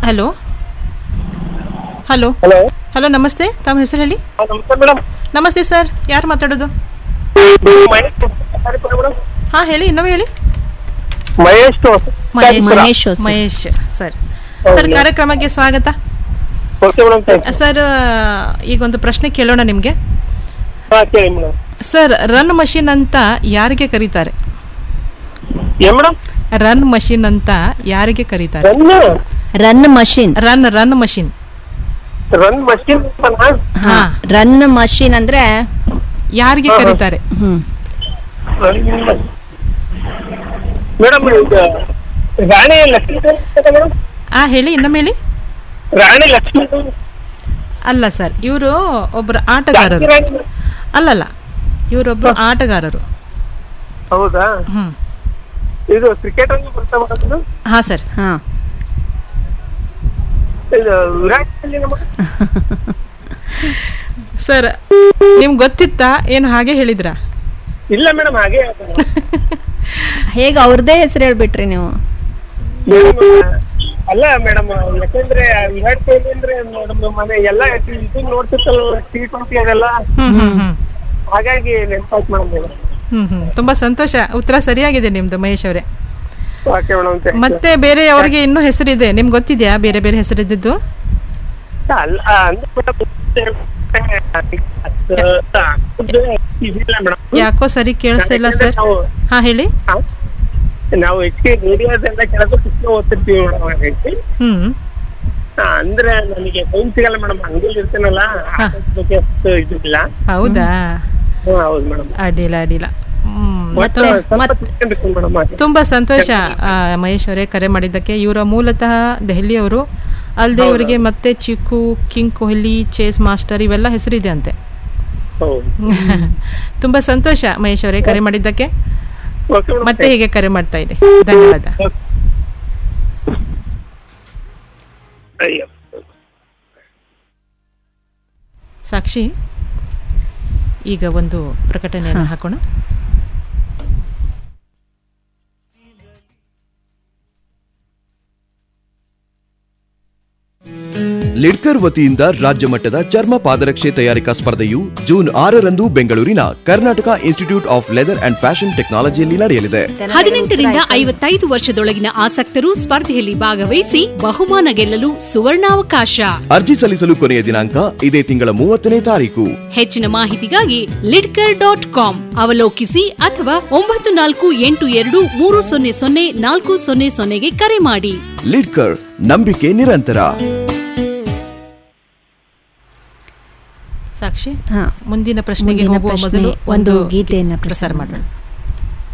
Hello hello hello hello ನಮಸ್ತೆ ತಮ್ಮ ಹೆಸರು ಹೇಳಿ ನಮಸ್ತೆ ಮೇಡಮ್ ನಮಸ್ತೆ ಸರ್ ಯಾರು ಮಾತಾಡೋದು ಮೇಡಮ್ ಹಾಂ ಹೇಳಿ ಇನ್ನೊಮ್ಮೆ ಹೇಳಿ ಮಹೇಶ್ ಮಹೇಶ್ ಮಹೇಶ್ ಹೊಸೂರು. ಮಹೇಶ್ ಸರ್ ಸರ್ ಕಾರ್ಯಕ್ರಮಕ್ಕೆ ಸ್ವಾಗತ ಓಕೆ ಮೇಡಮ್ ಥ್ಯಾಂಕ್ಸ್ ಸರ್ ಈಗ ಒಂದು ಪ್ರಶ್ನೆ ಕೇಳೋಣ ನಿಮಗೆ ಹಾಂ ಕೇಳಿ ಮೇಡಮ್ ಸರ್ ರನ್ ಮಷಿನ್ ಅಂತ ಯಾರಿಗೆ ಕರೀತಾರೆ ಏನ್ ಮೇಡಮ್ ರನ್ ಮಷಿನ್ ಅಂತ ಯಾರಿಗೆ ಕರೀತಾರೆ run run machine run run machine run machine ಹಾ ರನ್ ಮಷಿನ್ ಅಂದ್ರೆ ಯಾರಿಗೆ ಹಾ, ಹಾ. ಕರೀತಾರೆ ಹ್ಮ್ ಮೇಡಮ್ ಈಗ ರಾಣಿ ಲಕ್ಷ್ಮೀ ಮೇಡಮ್ ಆ ಹೇಳಿ ಇನ್ನೊಮ್ಮೆ ಹೇಳಿ ರಾಣಿ ಲಕ್ಷ್ಮೀ ಅಲ್ಲ ಸರ್ ಇವರು ಒಬ್ಬರು ಆಟಗಾರರು ಅಲ್ಲಲ್ಲ ಇವರೊಬ್ಬರು ಆಟಗಾರರು ಹೌದಾ ಹ್ಮ್ ಇದು ಕ್ರಿಕೆಟ್ ಅಲ್ಲಿ ಬರ್ತಾ ಮೇಡಮ್ ಹಾ ಸರ್ ಹಾ ಇದು ವಿರಾಟ್ ಕೊಹ್ಲಿ ನಮ್ಮ ಸರ್ ನಿಮ್ಗೆ ಗೊತ್ತಿತ್ತಾ ಏನು ಹಾಗೆ ಹೇಳಿದ್ರಾ ಇಲ್ಲ ಮೇಡಮ್ ಹಾಗೆ ಹೇಗೆ ಅವ್ರದ್ದೇ ಹೆಸರು ಹೇಳ್ಬಿಟ್ರಿ ನೀವು ಮೇಡಮ್ ಅಲ್ಲ ಮೇಡಮ್ ಯಾಕಂದ್ರೆ ವಿರಾಟ್ ಕೊಹ್ಲಿ ಅಂದ್ರೆ ಮೇಡಮ್ ಮನೆ ಎಲ್ಲ ಇದು ನೋಡ್ತಿರ್ತಲ್ಲ ಟಿ ಟ್ವೆಂಟಿ ಅದೆಲ್ಲ ಹ್ಮ್ ಹ್ಮ್ ಹ್ಮ್ ಹಾಗಾಗಿ ನೆನಪಾಯ್ತು ಮೇಡಮ್ ಮೇಡಮ್ ಹ್ಮ್ ಹ್ಮ್ ತುಂಬಾ ಸಂತೋಷ ಉತ್ತರ ಸರಿಯಾಗಿದೆ ನಿಮ್ದು ಮಹೇಶ್ ಅವರೇ ಓಕೆ ಮೇಡಮ್ ಮತ್ತೆ ಬೇರೆ ಅವ್ರಿಗೆ ಇನ್ನೂ ಹೆಸರಿದೆ ನಿಮ್ಗೆ ಗೊತ್ತಿದೆಯಾ ಬೇರೆ ಬೇರೆ ಹೆಸರಿದ್ದು ಅಲ್ಲ ಅಂದ್ರೆ ಇದಿಲ್ಲ ಮೇಡಮ್ ಯಾಕೋ ಸರಿ ಕೇಳಿಸ್ತಾ ಇಲ್ಲ ಸರ್ ನಾವು ಹಾ ಹೇಳಿ ನಾವು ಹೆಚ್ಚಿಗೆ ರೇಡಿಯೋದೆಲ್ಲ ಕೆಲಸ ಪುಸ್ತಕ ಓದ್ತಿರ್ತೀವಿ ಮೇಡಮ್ ಹಾಗಾಗಿ ಹ್ಮ್ ಹಾ, ಅಂದ್ರೆ ನನಗೆ ಟೈಮ್ ಸಿಗಲ್ಲ ಮೇಡಮ್ ಅಂಗಡಿಯಲ್ಲಿ ಇರ್ತೇನಲ್ಲ ಹಾ. ಆಟದ ಬಗ್ಗೆ ಅಷ್ಟು ಇದಿಲ್ಲ ಹೌದಾ ಹ್ಮ್ ಹೌದು ಮೇಡಮ್ ಅಡ್ಡಿಲ್ಲ ಅಡ್ಡಿಲ್ಲ ಹ್ಮ್ ಮತ್ತೆ ಸ್ವಲ್ಪ ತಿಳ್ಕೊಂಡಿರ್ತೀನಿ ಮೇಡಮ್ ಹಾಗೆ ತುಂಬಾ ಸಂತೋಷ ಆ, ಮಹೇಶ್ ಅವರೇ ಕರೆ ಮಾಡಿದ್ದಕ್ಕೆ ಇವರ ಮೂಲತಃ ದೆಹಲಿಯವರು ಅಲ್ಲದೆ ಇವರಿಗೆ ಮತ್ತೆ Cheeku king Kohli chase master ಇವೆಲ್ಲ ಹೆಸರಿದೆ ಅಂತೆ ಹೌದು ತುಂಬಾ ಸಂತೋಷ ಮಹೇಶ್ ಅವರೇ ಕರೆ ಮಾಡಿದ್ದಕ್ಕೆ ಓಕೆ ಮೇಡಮ್ ಮತ್ತೆ ಹೀಗೆ ಕರೆ ಮಾಡ್ತಾ ಇದೆ ಧನ್ಯವಾದ ಅಯ್ಯೋ ಸಾಕ್ಷಿ ಈಗ ಒಂದು ಪ್ರಕಟಣೆಯನ್ನು ಹಾಕೋಣ ಲಿಡ್ಕರ್ ವತಿಯಿಂದ ರಾಜ್ಯ ಮಟ್ಟದ ಚರ್ಮ ಪಾದರಕ್ಷೆ ತಯಾರಿಕಾ ಸ್ಪರ್ಧೆಯು ಜೂನ್ ಆರರಂದು ಬೆಂಗಳೂರಿನ Karnataka institute of leather and fashion ಟೆಕ್ನಾಲಜಿಯಲ್ಲಿ ನಡೆಯಲಿದೆ ಹದಿನೆಂಟರಿಂದ ಐವತ್ತೈದು ವರ್ಷದೊಳಗಿನ ಆಸಕ್ತರು ಸ್ಪರ್ಧೆಯಲ್ಲಿ ಭಾಗವಹಿಸಿ ಬಹುಮಾನ ಗೆಲ್ಲಲು ಸುವರ್ಣಾವಕಾಶ ಅರ್ಜಿ ಸಲ್ಲಿಸಲು ಕೊನೆಯ ದಿನಾಂಕ ಇದೇ ತಿಂಗಳ ಮೂವತ್ತನೇ ತಾರೀಕು ಹೆಚ್ಚಿನ ಮಾಹಿತಿಗಾಗಿ ಲಿಡ್ಕರ್ ಡಾಟ್ ಕಾಮ್ ಅವಲೋಕಿಸಿ ಅಥವಾ ಒಂಬತ್ತು ನಾಲ್ಕು ಎಂಟು ಎರಡು ಮೂರು ಸೊನ್ನೆ ಸೊನ್ನೆ ನಾಲ್ಕು ಸೊನ್ನೆ ಸೊನ್ನೆಗೆ ಕರೆ ಮಾಡಿ ಲಿಡ್ಕರ್ ನಂಬಿಕೆ ನಿರಂತರ ಸಾಕ್ಷಿ ಹಾ ಮುಂದಿನ ಪ್ರಶ್ನೆಗೆ ಮುಂದಿನ ಹೋಗುವ ಪ್ರಶ್ನೆ, ಮೊದಲು ಒಂದು ಗೀತೆಯನ್ನ ಪ್ರಸಾರ ಪ್ರಸಾರ ಮಾಡೋಣ